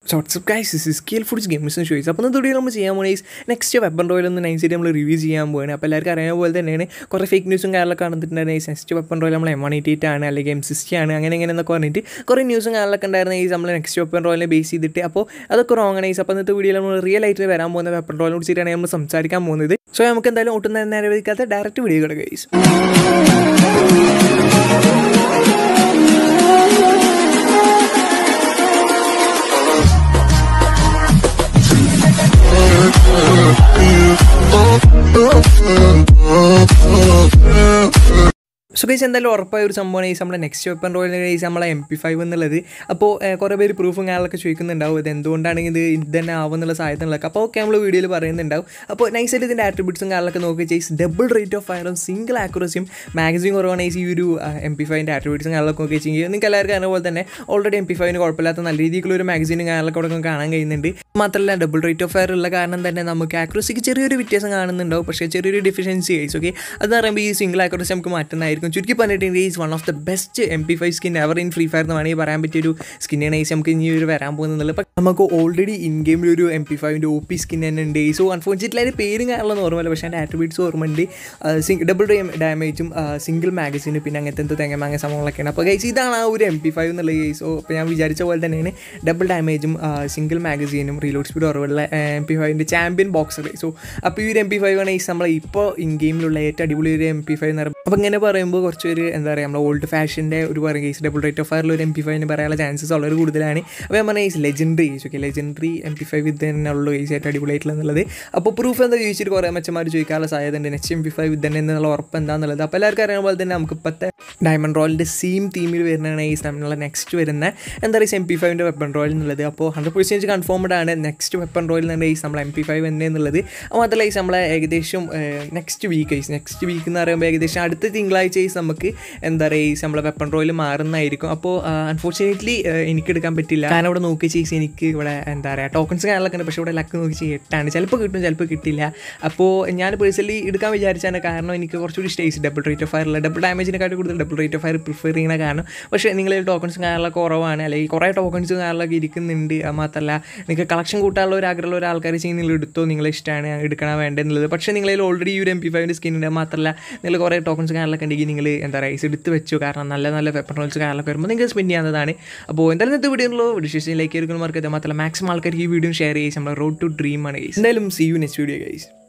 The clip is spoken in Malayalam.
WhatsApp guys is scale foods games choice അപ്പോൾ ഇന്നത്തെ വീഡിയോ നമ്മൾ ചെയ്യാൻ പോകുന്നത് നെക്സ്റ്റ് വെപ്പൺ റോയിൽ ഒന്ന് നൈസായിട്ട് നമ്മൾ റിവ്യൂ ചെയ്യാൻ പോവുകയാണ് അപ്പോൾ എല്ലാവർക്കും അറിയാൻ പോലെ തന്നെയാണ് കുറേ ഫേക്ക് ന്യൂസും കാര്യങ്ങളൊക്കെ കണ്ടിട്ടുണ്ടായിരുന്നു ഈ നെക്സ്റ്റ് വെപ്പൺ റോയിൽ നമ്മൾ എം വൺ എയ്റ്റി എയ്റ്റ് ആണ് അല്ലെങ്കിൽ എം സിക്സ്റ്റി ആണ് അങ്ങനെ ഇങ്ങനെ എന്നൊക്കെ പറഞ്ഞിട്ട് കുറേ ന്യൂസും കാര്യങ്ങളൊക്കെ ഉണ്ടായിരുന്നു ഈ നമ്മൾ നെക്സ്റ്റ് വെപ്പൺ റോയിനെ ബേസ് ചെയ്തിട്ട് അപ്പോൾ അതൊക്കെ റോങ് ആണ് അപ്പോൾ ഇന്നത്തെ വീഡിയോയിൽ നമ്മൾ റിയൽ ആയിട്ട് വരാൻ പോകുന്ന വെപ്പൺ റോയിനെ കുറിച്ചിട്ടാണ് നമ്മൾ സംസാരിക്കാൻ പോകുന്നത് സോ നമുക്ക് എന്തായാലും ഒട്ടും നേരം വയ്ക്കാത്ത ഡയറക്റ്റ് വീഡിയോ കിടക്കുക ഗൈസ് സോ ഗൈസ് എന്തായാലും ഉറപ്പായ ഒരു സംഭവമാണ് ഈ നമ്മുടെ നെക്സ്റ്റ് വെപ്പൺ റോയിൽ ഗൈസ് നമ്മളെ എം പി ഫൈവ് എന്നുള്ളത് അപ്പോൾ കുറേ പേര് പ്രൂഫും കാര്യങ്ങളൊക്കെ ചോദിക്കുന്നുണ്ടാവും ഇത് എന്തുകൊണ്ടാണ് ഇത് ഇത് തന്നെ ആവുന്നുള്ള സാധ്യതകളൊക്കെ അപ്പോൾ ഒക്കെ നമ്മൾ വീഡിയോയിൽ പറയുന്നുണ്ടാവും അപ്പോൾ നൈസായിട്ട് ഇതിൻ്റെ ആട്രിബ്യൂട്ട്സും കാര്യങ്ങളൊക്കെ നോക്കി ചെയ്സ് ഡബിൾ റേറ്റ് ഓഫ് ഫയറും സിംഗിൾ ആക്യുറസിയും മാഗസിൻ കുറവാണ് ഈ ഒരു എം പി ഫൈവിൻ്റെ ആട്രിബ്യൂട്ട്സും കാര്യങ്ങളൊക്കെ നോക്കി വെച്ചെങ്കിൽ നിങ്ങൾക്ക് എല്ലാവർക്കും അറിയുന്ന പോലെ തന്നെ ഓൾറെഡി എം പി ഫൈവിന് കുഴപ്പമില്ലാത്ത നല്ല രീതിയിലുള്ള ഒരു മാഗസീനും കാര്യങ്ങളൊക്കെ ഇവിടെ കാണാൻ കഴിയുന്നുണ്ട് മാത്രമല്ല ഡബിൾ റേറ്റ് ഓഫ് ഫയർ ഉള്ള കാരണം തന്നെ നമുക്ക് ആക്യുറസിക്ക് ചെറിയൊരു വ്യത്യാസം കാണുന്നുണ്ടാവും പക്ഷേ ചെറിയൊരു ഡിഫിഷ്യൻസി കേസ് ഓക്കെ അത് പറയുമ്പോൾ ഈ സിംഗിൾ ആക്യുറസി നമുക്ക് മാറ്റുന്നതായിരിക്കും ചുരുക്കി പറഞ്ഞിട്ടുണ്ടെങ്കിൽ is one of the best M P five skin ever in Free Fire എന്ന് വേണമെങ്കിൽ പറയാൻ പറ്റിയ ഒരു സ്കിന്നാണ് ഈസ് നമുക്ക് ഇനി ഒരു വരാൻ പോകുന്നത് ഇപ്പം നമുക്ക് ഓൾറെഡി ഇൻ ഗെയിമിൽ ഒരു എം പി ഫൈവിൻ്റെ ഒ പി സ്കിൻ തന്നെ ഉണ്ട് സോ അൺഫോർച്ചുനേറ്റ്ലി അതിൻ്റെ പേരും കാര്യങ്ങളൊന്നും ഓർമ്മയില്ല പക്ഷേ അതിൻ്റെ ആട്രിബ്യൂട്ട്സ് ഓർമ്മയുണ്ട് ഡബിൾ ഡാമേജും സിംഗിൾ മാഗസിന് പിന്നെ അങ്ങനത്തെ എന്തോ തേങ്ങ മാങ്ങ സംഭവങ്ങളൊക്കെയാണ് അപ്പോൾ ഗൈസ് ഇതാണ് ആ ഒരു എം പി ഫൈവ് എന്നുള്ള കേസ് സോ അപ്പോൾ ഞാൻ വിചാരിച്ച പോലെ തന്നെയാണ് ഡബിൾ ഡാമേജും സിംഗിൾ മാഗസീനും റീലോഡ് സ്പീഡ് കുറവുള്ള എം പി ഫൈവിൻ്റെ ചാമ്പ്യൻ ബോക്സർ സോ അപ്പോൾ ഈ ഒരു എം പി ഫൈവ് ആണ് ഈ നമ്മൾ ഇപ്പോൾ ഇൻ ഗെയിമിലുള്ള ഏറ്റവും അടിപൊളി ഒരു എം പി ഫൈവ് എന്ന് പറയുമ്പോൾ അപ്പോൾ ഇങ്ങനെ പറയുമ്പോൾ കുറച്ച് ഒരു എന്താ പറയുക നമ്മൾ ഓൾഡ് ഫാഷൻ്റെ ഒരു പറയും കേസ് ഡബിൾ റേറ്റ് ഓഫ് ഫയറിൽ ഒരു എം പി ഫൈവിന് പറയാനുള്ള ചാൻസസ് വളരെ കൂടുതലാണ് അപ്പോൾ ഞാൻ പറഞ്ഞ case legendary case okay legendary M P five ഇത് തന്നെ ഉള്ളൂ കേസ് ഏറ്റവും അടിപൊളിയായിട്ടുള്ള എന്നുള്ളത് അപ്പോൾ പ്രൂഫ് എന്താ ചോദിച്ചിട്ട് കുറേ മച്ചന്മാർ ചോദിക്കാനുള്ള സാധ്യത ഉണ്ട് നെക്സ്റ്റ് എം പി ഫൈവ് ഇത് തന്നെ എന്നുള്ള ഉറപ്പ് എന്താണെന്നുള്ളത് അപ്പോൾ എല്ലാവർക്കും അറിയുന്ന പോലെ തന്നെ നമുക്ക് ഇപ്പോഴത്തെ ഡയമണ്ട് റോയിലിൻ്റെ സെയിം തീമിൽ വരുന്നതാണ് ഈ നമ്മളെ നെക്സ്റ്റ് വരുന്ന എന്താ പറയുക എം പി ഫൈവിൻ്റെ വെപ്പൺ റോയിൽ എന്നുള്ളത് അപ്പോൾ ഹൺഡ്രഡ് പെർസെൻറ്റ് കൺഫേംഡ് ആണ് നെക്സ്റ്റ് വെപ്പൺ റോയിൽ നിന്ന് ഈ നമ്മൾ എം പി ഫൈവ് തന്നെ എന്നുള്ളത് മാത്രമല്ല ഈ നമ്മളെ ഏകദേശം നെക്സ്റ്റ് വീക്ക് ഐസ് നെക്സ്റ്റ് വീക്ക് എന്ന് പറയുമ്പോൾ ഏകദേശം അടുത്ത തിങ്കളാഴ്ച ഐസ് നമുക്ക് എന്താ പറയുക ഈ നമ്മളെ വെപ്പൺ റോയിൽ മാറുന്നതായിരിക്കും അപ്പോൾ അൺഫോർച്ചുനേറ്റ്ലി എനിക്ക് എടുക്കാൻ പറ്റില്ല കാരണം ഇവിടെ നോക്കി ചെയ്സ് എനിക്ക് ഇവിടെ എന്താ പറയുക ടോക്കൺസ് കാര്യങ്ങളൊക്കെ ഉണ്ട് പക്ഷേ ഇവിടെ ലക്ക് നോക്കി ചെയ്ത് എട്ടാണ് ചിലപ്പോൾ കിട്ടും ചിലപ്പോൾ കിട്ടില്ല അപ്പോൾ ഞാൻ പേഴ്സണലി എടുക്കാൻ വിചാരിച്ചാണ് കാരണം എനിക്ക് കുറച്ചുകൂടി സ്റ്റേസ് ഡബിൾ റേറ്റ് ഓഫ് ഫയറില്ല ഡബിൾ ഡാമേജിനെക്കാട്ടി കൂടുതൽ double rate of fire prefer ചെയ്യുന്ന കാരണം പക്ഷേ നിങ്ങളിൽ ടോക്കൺസ് കാര്യങ്ങളൊക്കെ കുറവാണ് അല്ലെങ്കിൽ കുറേ ടോക്കൺസ് കാര്യങ്ങളൊക്കെ ഇരിക്കുന്നുണ്ട് മാത്രമല്ല നിങ്ങൾക്ക് കളക്ഷൻ കൂട്ടാനുള്ള ഒരു ആഗ്രഹമുള്ള ഒരു ആൾക്കാർ ചെയ്യും നിങ്ങൾ എടുത്തോ നിങ്ങളെ ഇഷ്ടമാണ് എടുക്കണം വേണ്ടതെന്നുള്ളത് പക്ഷേ നിങ്ങളിൽ ഓൾറെഡി ഈ ഒരു എം പി ഫൈവിൻ്റെ സ്കിൻ ഉണ്ട് മാത്രമല്ല നിങ്ങൾ കുറേ ടോക്കൺസ് കാര്യങ്ങളൊക്കെ ഉണ്ടെങ്കിൽ നിങ്ങൾ എന്താ പറയുക എടുത്ത് വെച്ചു കാരണം നല്ല നല്ല വെപ്പൺ റോൾസ് കാര്യങ്ങളൊക്കെ വരുമ്പോൾ നിങ്ങൾക്ക് സ്പെൻഡ് ചെയ്യാവുന്നതാണ് അപ്പോൾ എന്തായാലും ഇന്നത്തെ വീഡിയോ ഉള്ളൂ ഡിസിഷൻ ലൈക്ക് എടുക്കുന്ന മാർക്ക് മാത്രമല്ല മാക്സിമം ആൾക്കാർക്ക് ഈ വീഡിയോ ഷെയർ ചെയ്യും നമ്മുടെ റോഡ് ടു ഡ്രീം ആണ് ഗൈസ് എന്തായാലും see you next video guys